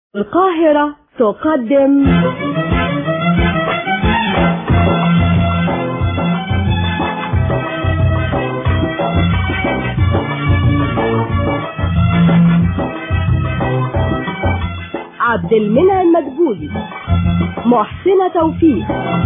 القاهرة تقدم عبد المنعم مدبولي محسنة توفيق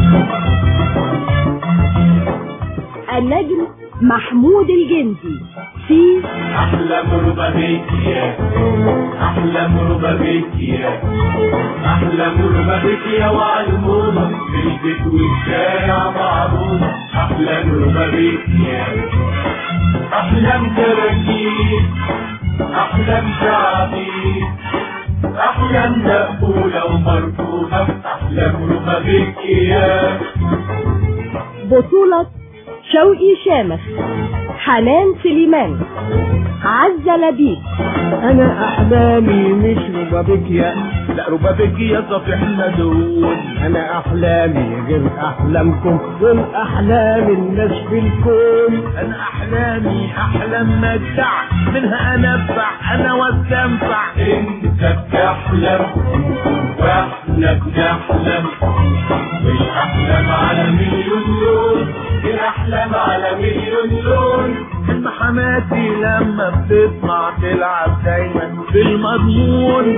النجم محمود الجندي في أحلى مربى بيتي يا أحلى مربى بيتي يا أحلى مربى بيتي يا وعلمومة في البيت والشارع معروفة أحلى مربى بيتي يا أحلام كراكيب أحلام شعبي أحلام مقبولة ومرفوضة أحلى مربى بيتي يا بطولة شوقي شامخ حنان سليمان عزة لبيب انا احلامي مش ربابيكيا لا ربابيكيا صفيح مدون انا احلامي غير احلامكم غير احلام الناس في الكون انا احلامي احلام مجدع منها انفع انا واستنفع انت بتحلم واحنا بنحلم والاحلام على مليون لون الاحلام على مليون لون حلم حماتي لما بتطلع تلعب دايما بالمضمون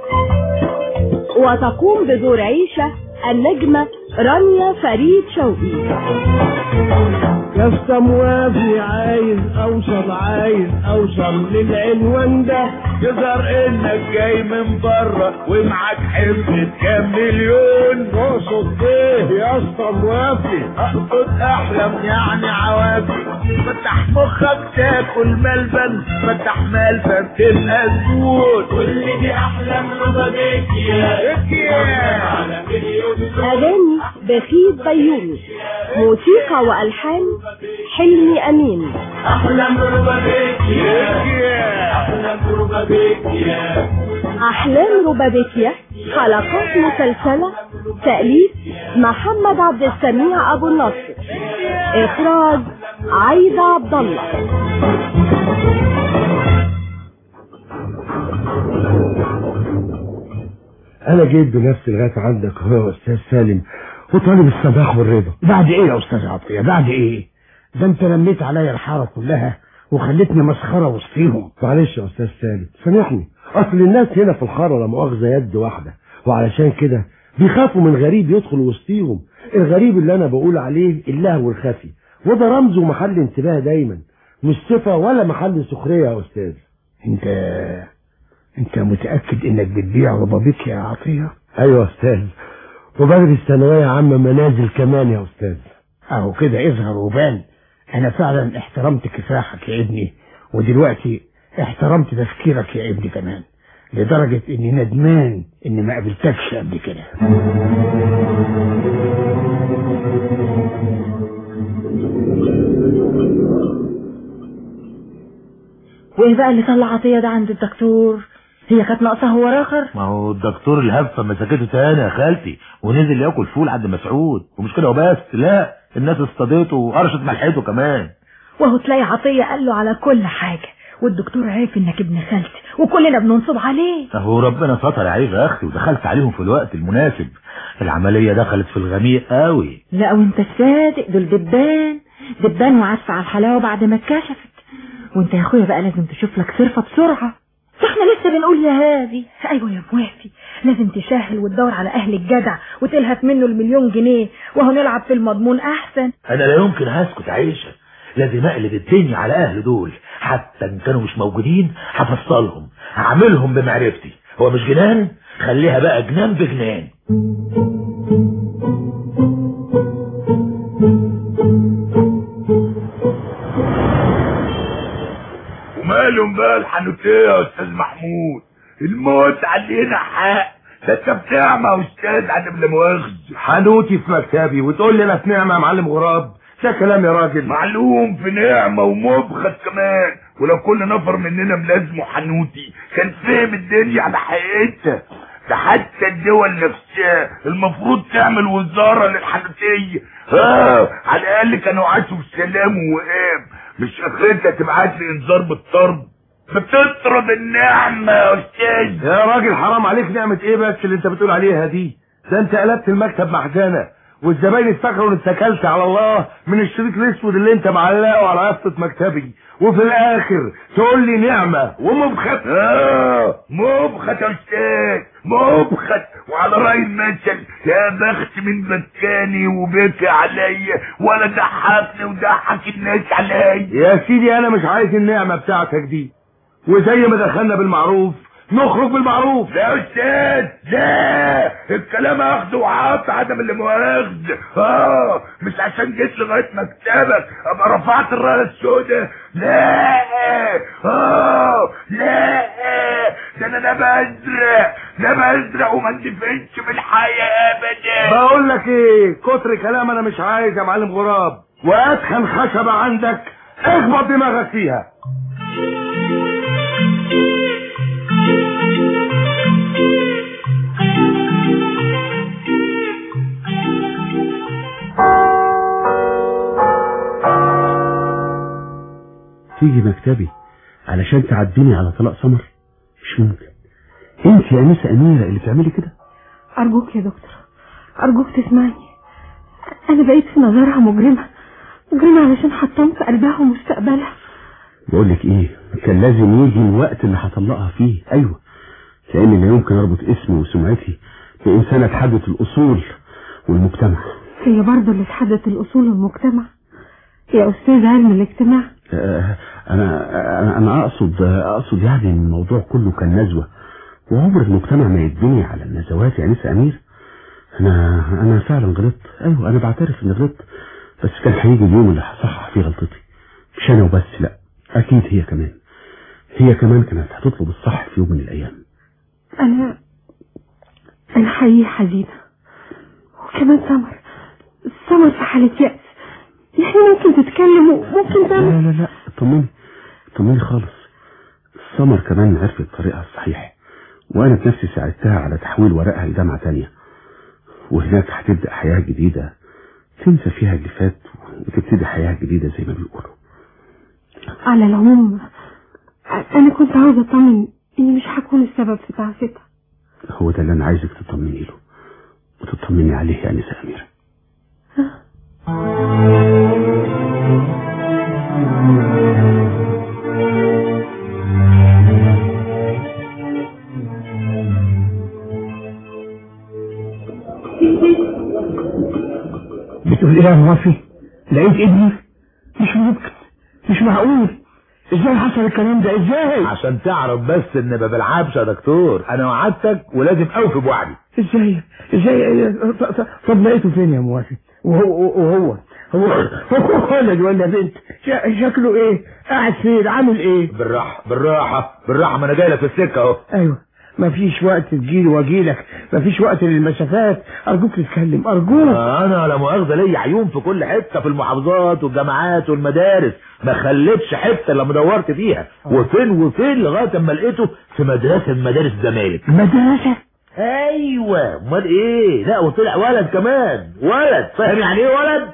وتقوم بدور عيشة النجمة رانيا فريد شوقي يا اسطى موافي عايز اوصل عايز اوصل للعنوان ده يظهر انك جاي من بره ومعاك حزب كام مليون اقصد ايه يا اسطى موافي اقصد احلم يعني عوافي فتح مخك تاكل ملبن فتح ملبن تبقى زبون كل دي احلام ربابيكيا إكيا. على مليون لون أغاني بخيت بيومي موسيقى وألحان حلمي أمين احلام ربابيكيا إكيا. احلام ربابيكيا أحلام ربابيكيا حلقات مسلسلة تأليف محمد عبد السميع أبو النصر إخراج عايدة عبد الله انا جيت بنفسي لغايه عندك هو يا استاذ سالم وطالب السماح والرضا بعد ايه يا استاذ عطيه بعد ايه ده انت لميت عليا الحاره كلها وخلتني مسخره وسطيهم معلش يا استاذ سالم سامحني اصل الناس هنا في الحاره لا مؤاخذه يد واحده وعلشان كده بيخافوا من غريب يدخل وسطيهم الغريب اللي انا بقول عليه اللهو الخفي وده رمز ومحل انتباه دايما مش صفه ولا محل سخريه يا استاذ انت انت متاكد انك بتبيع ربابيك يا عطيه ايوه يا استاذ وبدرس ثانويه عامه منازل كمان يا استاذ اهو كده يظهر وبان انا فعلا احترمت كفاحك يا ابني ودلوقتي احترمت تفكيرك يا ابني كمان لدرجة اني ندمان اني ما قابلتكش قبل كده وايه بقى اللي طلع عطيه ده عند الدكتور هي كانت ناقصه هو راخر ما هو الدكتور الهفه مسكته تاني يا خالتي ونزل ياكل فول عند مسعود ومش كده وبس لا الناس اصطادته وقرشت ملحته كمان وهو تلاقي عطيه قال له على كل حاجه والدكتور عارف انك ابن خالتي وكلنا بننصب عليه اهو ربنا ستر عليه يا اختي ودخلت عليهم في الوقت المناسب العمليه دخلت في الغميق قوي لا وانت صادق دول دبان دبان وعارفه على الحلاوه بعد ما اتكشفت وانت يا اخويا بقى لازم تشوف لك صرفه بسرعه احنا لسه بنقول يا هادي ايوه يا موافي لازم تشهل وتدور على اهل الجدع وتلهف منه المليون جنيه وهو نلعب في المضمون احسن انا لا يمكن هسكت عيشه لازم اقلب الدنيا على اهل دول حتى ان كانوا مش موجودين هفصلهم هعملهم بمعرفتي هو مش جنان خليها بقى جنان بجنان ومالهم بقى الحنوتيه يا استاذ محمود الموت علينا حق ده انت بتعمى يا استاذ عدم لا مؤاخذه حنوتي في مكتبي وتقول لي انا في نعمه يا معلم غراب ده كلام يا راجل معلوم في نعمة ومبخت كمان ولو كل نفر مننا ملازمه حنوتي كان فهم الدنيا على حقيقتها ده حتى الدول نفسها المفروض تعمل وزارة للحنوتية اه على الأقل كانوا عاشوا بسلام ووئام مش اخرتها تبعت لي انذار بالطرد بتطرد النعمة يا استاذ يا راجل حرام عليك نعمة ايه بس اللي انت بتقول عليها دي ده انت قلبت المكتب محزنة والزباين افتكروا ان اتكلت على الله من الشريط الاسود اللي انت معلقه على يافطة مكتبي وفي الاخر تقول لي نعمة ومبخت اه مبخت يا استاذ مبخت وعلى رأي المثل يا بخت من بكاني وبكى عليا ولا ضحكني وضحك الناس عليا يا سيدي انا مش عايز النعمة بتاعتك دي وزي ما دخلنا بالمعروف نخرج بالمعروف لا يا استاذ لا الكلام اخده وعاط عدم اللي مؤاخذ اه مش عشان جيت لغايه مكتبك ابقى رفعت الرايه السوداء لا اه لا ده انا لا بزرع لا بزرع وما اندفنش في الحياه ابدا بقول لك ايه كتر كلام انا مش عايز يا معلم غراب وادخل خشبة عندك اخبط دماغك فيها تيجي مكتبي علشان تعديني على طلاق سمر مش ممكن انت يا انسه اميره اللي بتعملي كده أرجوك يا دكتور أرجوك تسمعني أنا بقيت في نظرها مجرمة مجرمة علشان حطام في قلبها ومستقبلها بقول لك ايه كان لازم يجي الوقت اللي هطلقها فيه ايوه لان لا يمكن اربط اسمي وسمعتي بانسانه تحدث الاصول والمجتمع هي برضه اللي تحدث الأصول والمجتمع يا أستاذ علم الاجتماع آه، انا انا انا اقصد اقصد يعني ان الموضوع كله كان نزوه وعمر المجتمع ما يتبني على النزوات يا انسه امير انا انا فعلا غلطت ايوه انا بعترف اني غلطت بس كان هيجي اليوم اللي هصحح فيه غلطتي مش انا وبس لا اكيد هي كمان هي كمان كانت هتطلب الصح في يوم من الايام أنا أنا حقيقي حزينة وكمان سمر سمر في حالة يأس يعني ممكن تتكلم وممكن لا تعمل لا لا اطمني اطمني خالص سمر كمان عرفت طريقها الصحيح وانا بنفسي ساعدتها على تحويل ورقها لجامعة تانية وهناك هتبدأ حياة جديدة تنسى فيها اللي فات وتبتدي حياة جديدة زي ما بيقولوا على العموم أنا كنت عاوزة أطمن إني مش هكون السبب في تعاستها هو ده اللي انا عايزك تطمني له وتطمني عليه يا انسه اميره بتقول ايه يا موافي لقيت ابني مش ممكن مش معقول ازاي حصل الكلام ده ازاي عشان تعرف بس ان ما بلعبش يا دكتور انا وعدتك ولازم اوفي بوعدي ازاي ازاي ط- ط- طب لقيته فين يا موافي وهو وهو هو هو ولد ولا بنت ش- شكله ايه قاعد فين عامل ايه بالراحه بالراحه بالراحه ما انا جاي لك في السكه اهو ايوه مفيش وقت تجيلي واجيلك مفيش وقت للمسافات ارجوك تتكلم ارجوك انا لا مؤاخذه ليا عيون في كل حته في المحافظات والجامعات والمدارس ما خليتش حته لما دورت فيها وفين وفين لغايه اما لقيته في مدرسه من مدارس الزمالك مدرسة ايوه امال ايه لا وطلع ولد كمان ولد فاهم يعني ايه ولد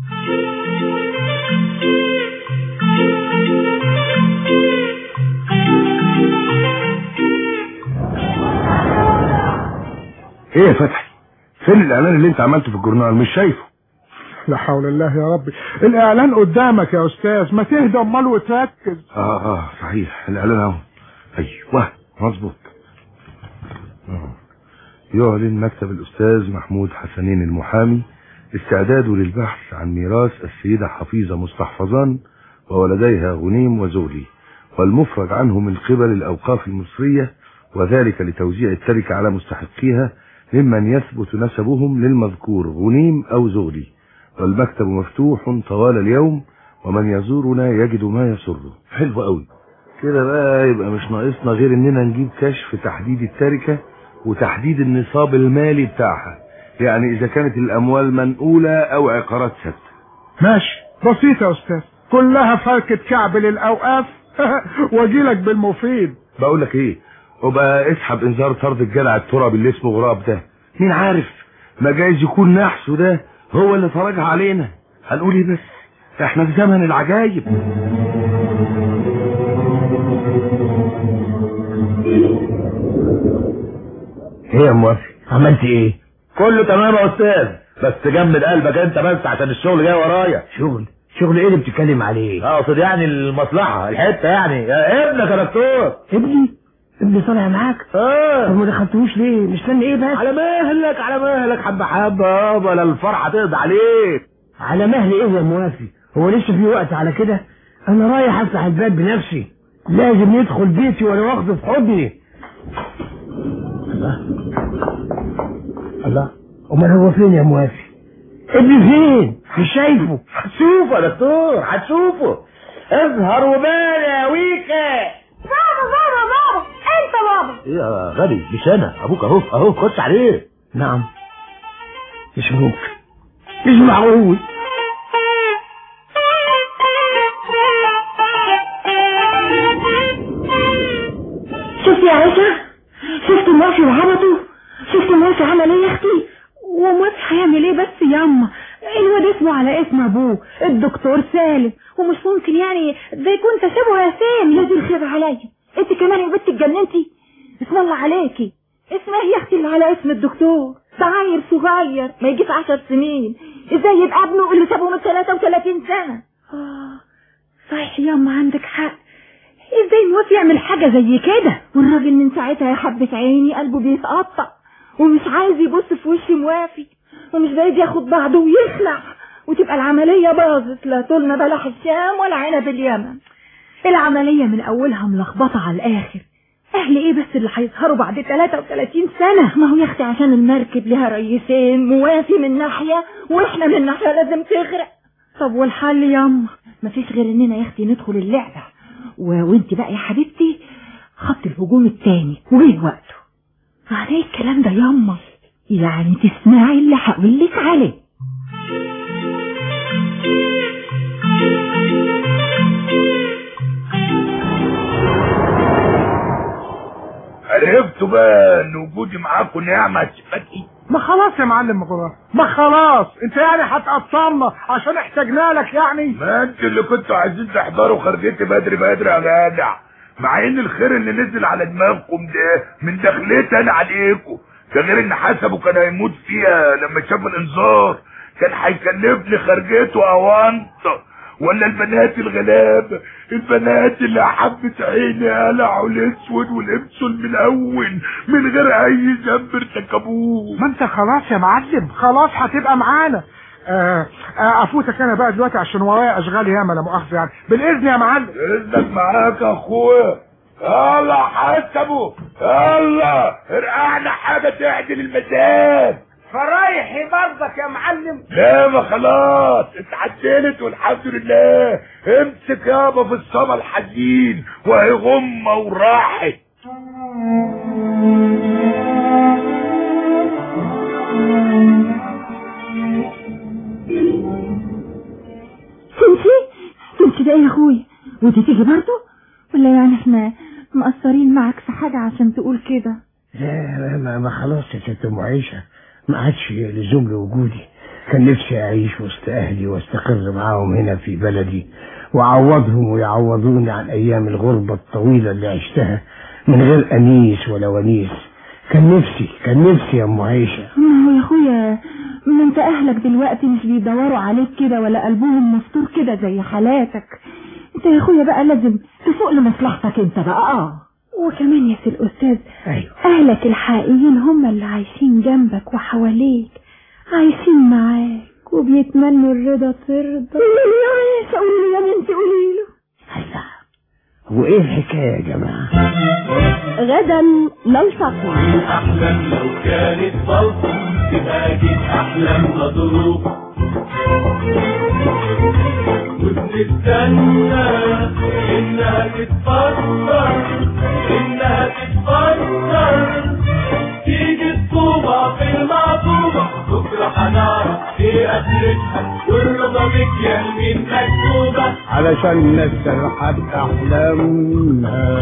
ايه يا فتحي فين الاعلان اللي انت عملته في الجورنال مش شايفه لا حول الله يا ربي الاعلان قدامك يا استاذ ما تهدى امال وتركز اه اه صحيح الاعلان اهو ايوه مظبوط آه. يعلن مكتب الاستاذ محمود حسنين المحامي استعداده للبحث عن ميراث السيدة حفيظة مستحفظان وولديها غنيم وزغلي والمفرج عنه من قبل الأوقاف المصرية وذلك لتوزيع التركة على مستحقيها ممن يثبت نسبهم للمذكور غنيم أو زغلي والمكتب مفتوح طوال اليوم ومن يزورنا يجد ما يسره حلو قوي كده بقى يبقى مش ناقصنا غير اننا نجيب كشف تحديد التركة وتحديد النصاب المالي بتاعها يعني اذا كانت الاموال منقولة او عقارات ثابتة ماشي بسيطة يا استاذ كلها فركة كعب للاوقاف واجيلك بالمفيد بقول لك ايه وبقى اسحب انذار طرد الجدع التراب اللي اسمه غراب ده مين عارف ما جايز يكون نحسه ده هو اللي فرجها علينا هنقول ايه بس احنا في زمن العجايب ايه يا موافي عملت ايه كله تمام يا استاذ بس جمد قلبك انت بس عشان الشغل جاي ورايا شغل شغل ايه اللي بتتكلم عليه اقصد يعني المصلحه الحته يعني يا ابنك يا دكتور ابني ابني طالع معاك طب اه ما دخلتوش ليه مستني ايه بس على مهلك على مهلك حبه حبه يابا لا الفرحه تقضي عليك على مهل ايه يا موافي هو لسه في وقت على كده انا رايح افتح الباب بنفسي لازم يدخل بيتي وانا واخده في حضني الله الله امال هو فين يا موافي ابني فين مش شايفه هتشوفه يا دكتور هتشوفه اظهر وبان يا ويكا بابا بابا بابا انت بابا ايه يا غبي مش انا ابوك اهو اهو خش عليه نعم مش ممكن مش معقول شفت يا عيشة شفت موافي وهبطه شفت موافي عمل ايه يا اختي وموافي هيعمل ايه بس ياما الواد اسمه على اسم ابوه الدكتور سالم ومش ممكن يعني ده يكون تشابه يا سامي يا دي الخير عليا انت كمان يا بنت اتجننتي اسم الله عليكي اسمها يا اختي اللي على اسم الدكتور ده عيل صغير ما يجيش عشر سنين ازاي يبقى ابنه اللي سابه من 33 سنه اه صحيح ياما عندك حق ازاي موافي يعمل حاجة زي كده والراجل من ساعتها يا حبة عيني قلبه بيتقطع ومش عايز يبص في وش موافي ومش بعيد ياخد بعضه ويخلع وتبقى العملية باظت لا طولنا بلح الشام ولا عنب اليمن العملية من اولها ملخبطة على الاخر اهل ايه بس اللي هيظهروا بعد 33 سنة ما هو يا اختي عشان المركب لها رئيسين موافي من ناحية واحنا من ناحية لازم تغرق طب والحل ياما مفيش غير اننا يا اختي ندخل اللعبة و... وانت بقى يا حبيبتي خط الهجوم التاني وجه وقته يعني ايه الكلام ده ياما يعني تسمعي اللي هقولك عليه عرفتوا بقى ان وجودي معاكم نعمه شفتي ما خلاص يا معلم مغرب ما خلاص انت يعني هتقطعنا عشان احتاجنا لك يعني ما انتوا اللي كنتوا عايزين تحضروا خرجتي بدري بدري يا جدع مع ان الخير اللي نزل على دماغكم ده من دخلتي انا عليكم ده غير ان حسبه كان هيموت فيها لما شاف الانذار كان هيكلفني خرجته اوانطه ولا البنات الغلاب البنات اللي حبت عيني قلعوا الاسود ولبسوا الملون من غير اي ذنب ارتكبوه ما انت خلاص يا معلم خلاص هتبقى معانا آه آه افوتك انا بقى دلوقتي عشان ورايا اشغال ياما لا مؤاخذه يعني بالاذن يا معلم اذنك معاك يا اخويا يلا حسبوا يلا ارقعنا حاجه تعدل المزاج فرايحي برضك يا معلم لا ما خلاص اتعدلت والحمد لله امسك يابا في الصبا الحزين وهي غمه وراحت تمشي تمشي ده ايه يا اخويا ودي تيجي برضه ولا يعني احنا مقصرين معاك في حاجة عشان تقول كده لا ما, ما خلاص يا ست ام عيشه ما عادش لزوم لوجودي كان نفسي اعيش وسط اهلي واستقر معاهم هنا في بلدي واعوضهم ويعوضوني عن ايام الغربه الطويله اللي عشتها من غير انيس ولا ونيس كان نفسي كان نفسي يا ام عيشه ما هو يا اخويا ما انت اهلك دلوقتي مش بيدوروا عليك كده ولا قلبهم مفتوح كده زي حالاتك انت يا اخويا بقى لازم تفوق لمصلحتك انت بقى اه وكمان يا سي الأستاذ ايوه أهلك الحقيقيين هم اللي عايشين جنبك وحواليك عايشين معاك وبيتمنوا الرضا ترضى قولي له يا عيشة قولي له يا بنتي قولي له هلا هو ايه الحكايه يا جماعه غدا نلتقي أحلام لو كانت بلطة تبقى أكيد أحلام مضروب وبنستنى إنها تتفكر إنها تتفكر تيجي الطوبة في المعطوبة بكرة هنعرف إيه قدرتها والرضا بك يا مين مكتوبة علشان نسرحب احلامها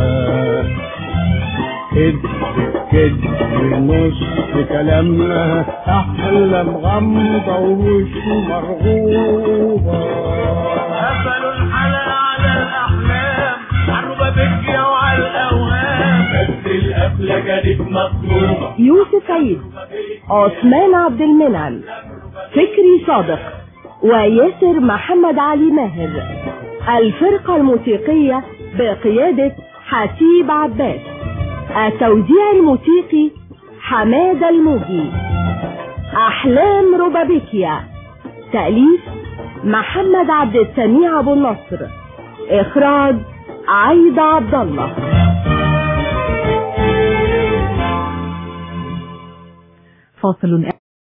كد كد نص كلامها احلام غامضه ومش مرغوبه قفلوا الحلقة على الأحلام عالربا بكية وعلى الأوهام بس الأوهام الحفلة كانت مطلوبة يوسف عيد عثمان عبد المنعم فكري صادق وياسر محمد علي ماهر الفرقة الموسيقية بقيادة حسيب عباس التوزيع الموسيقي حمادة الموجي أحلام روبابيكيا تأليف محمد عبد السميع أبو النصر إخراج عايدة عبد الله فاصل